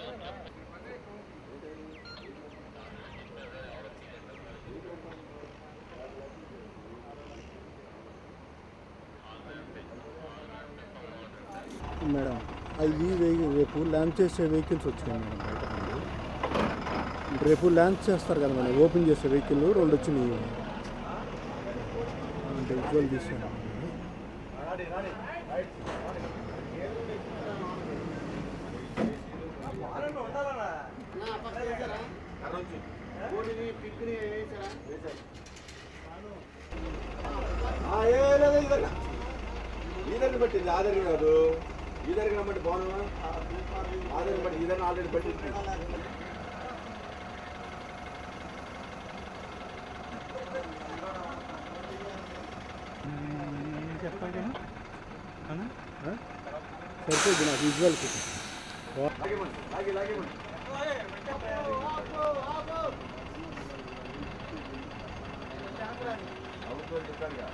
Madam అది vehicle రేపు land చేసే వెహికల్స్ వచ్చినాయి మేడం బయట నుండి. రేపు ల్యాండ్ చేస్తారు కదా మేడం ఓపెన్ చేసే వెహికల్ రెండు వచ్చినాయి అంటే విజువల్ తీసాను ఈదరిని పట్టింది ఆదరణ కాదు ఈదరిని బట్టి బాను ఆదరణ బట్టి ఈదరిని ఆల్రెడీ పట్టింది సరిపోయింది నాకు విజువల్కి లాగేమని లాగే లాగేమని అవుతుంది చెప్పానుగా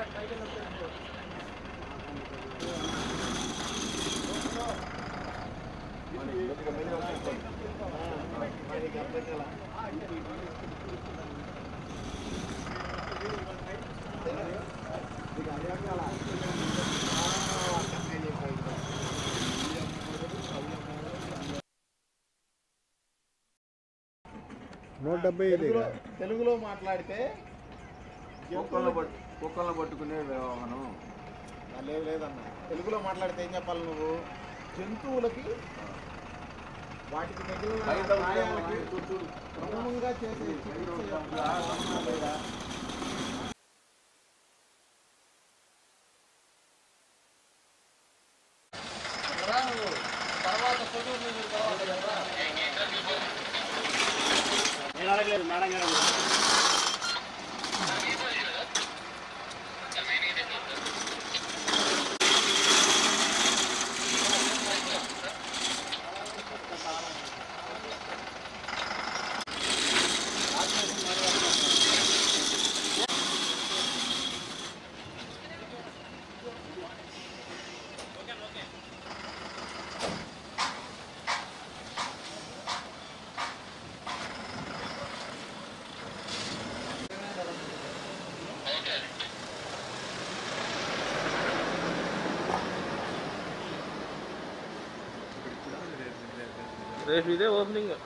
నూట డెబ్బై ఐదు తెలుగులో తెలుగులో మాట్లాడితే కుక్కలను పట్టు కుక్కలను పట్టుకునే వ్యవహారం ఆ, లేదు లేదన్న తెలుగులో మాట్లాడితే ఏం చెప్పాలి నువ్వు జంతువులకి వాటికి తగిలిన హైందవ గాయాలకి దేవుడికి చూడు. క్రమంగా చేసే చికిత్స యొక్క అవసరమా లేదా? రేపు ఇదే ఓపెనింగ్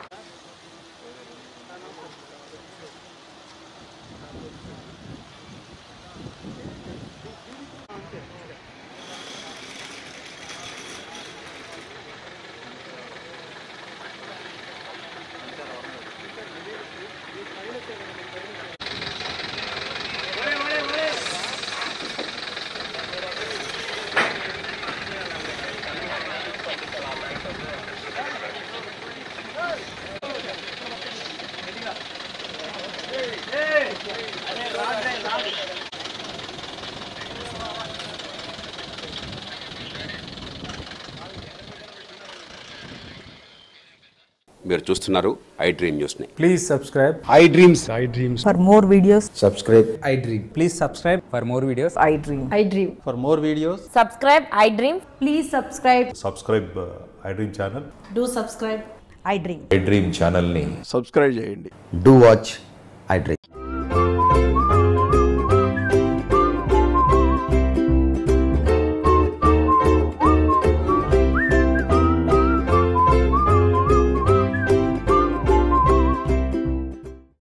మీరు చూస్తున్నారు ఐ డ్రీమ్ న్యూస్ని Please subscribe. I dreams I dreams For more videos, I dream. Please subscribe for more videos. I dream. I dream. For more videos. Subscribe, I dream. Please subscribe. Subscribe I dream channel Do subscribe. I dream. I dream ఛానల్ని subscribe చేయండి do watch I dream